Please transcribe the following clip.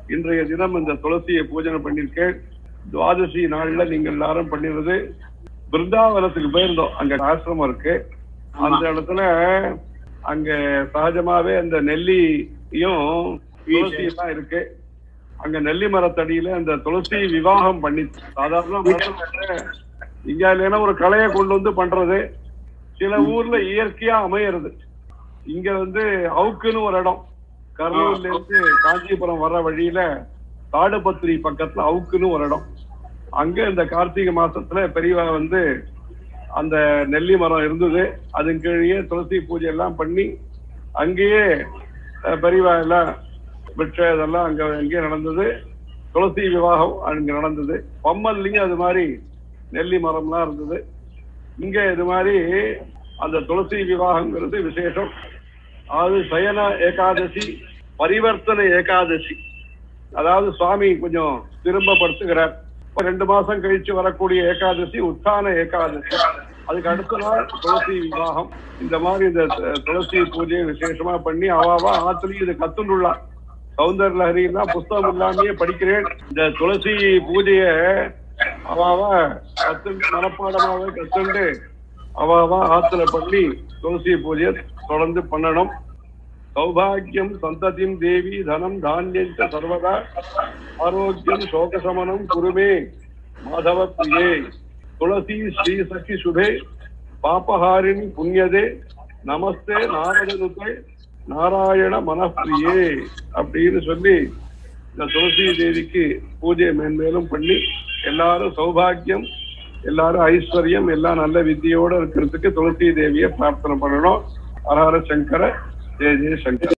இன்றைய தினம் இந்த துளசியை பூஜனை பண்ணிருக்கேன் துவாதசி நாள்ல நீங்க எல்லாரும் பண்ணிடுறது பிருந்தாவனத்துக்கு போயிருந்தோம் அங்க ஆசிரமம் இருக்கு அந்த இடத்துல அங்க சகஜமாவே அந்த நெல்லியும் துளசி எல்லாம் இருக்கு அங்க நெல்லி மரத்தடியில அந்த துளசி விவாகம் பண்ணி சாதாரண மரத்துல இங்க இல்லைன்னா ஒரு கலையை கொண்டு வந்து பண்றது சில ஊர்ல இயற்கையா அமையறது இங்க வந்து அவுக்குன்னு ஒரு இடம் கர்னூல்ல இருந்து காஞ்சிபுரம் வர்ற வழியில தாடுபத்திரி பக்கத்துல அவுக்குன்னு ஒரு இடம் அங்க இந்த கார்த்திகை மாசத்துல பெரியவா வந்து அந்த நெல்லி மரம் இருந்தது அதன் கீழே துளசி பூஜை எல்லாம் பண்ணி அங்கேயே அஹ், பெரியவா எல்லாம் விற்ற இதெல்லாம் அங்க அங்கேயே நடந்தது துளசி விவாகம் அங்க நடந்தது பம்மல்லையும் அது மாதிரி நெல்லி மரம்லாம் இருந்தது இங்க இது மாதிரி அந்த துளசி விவாகங்கிறது விசேஷம் அதாவது சயன ஏகாதசி பரிவர்த்தன ஏகாதசி அதாவது சுவாமி கொஞ்சம் திரும்ப படுத்துகிறார் இப்ப ரெண்டு மாசம் கழிச்சு வரக்கூடிய ஏகாதசி உத்தான ஏகாதசி அதுக்கு அடுத்த நாள் துளசி விவாகம் இந்த மாதிரி இந்த து- துளசி பூஜையை விசேஷமா பண்ணி அவாவா ஆத்திரையும் இது கத்துண்டுள்ளா சௌந்தர் லஹரின்னா புஸ்தகம் இல்லாமயே படிக்கிறேன் இந்த துளசி பூஜைய அவாவா கத்துண்டு மனப்பாடமாவே கத்துண்டு அவாவா ஆத்துல பண்ணி துளசி பூஜையை தொடர்ந்து பண்ணணும் சௌபாகியம் சந்ததிம் தேவி தனம் தானியம் ச சர்வதா ஆரோக்கியம் சோகசமனம் குருமே மாதவ பிரியே துளசி ஸ்ரீ சகி சுபே பாபஹாரிணி புண்ணியதே நமஸ்தே நாரதனுத்தை நாராயண மனப்பிரியே அப்படின்னு சொல்லி இந்த துளசி தேவிக்கு பூஜை மேன்மேலும் பண்ணி எல்லாரும் சௌபாகியம் எல்லாரும் ஐஸ்வர்யம் எல்லாம் நல்ல வித்தியோட இருக்கிறதுக்கு துளசி தேவியை பிரார்த்தனை பண்ணணும் ஹரஹர சங்கர ஜெய ஜெய சங்கர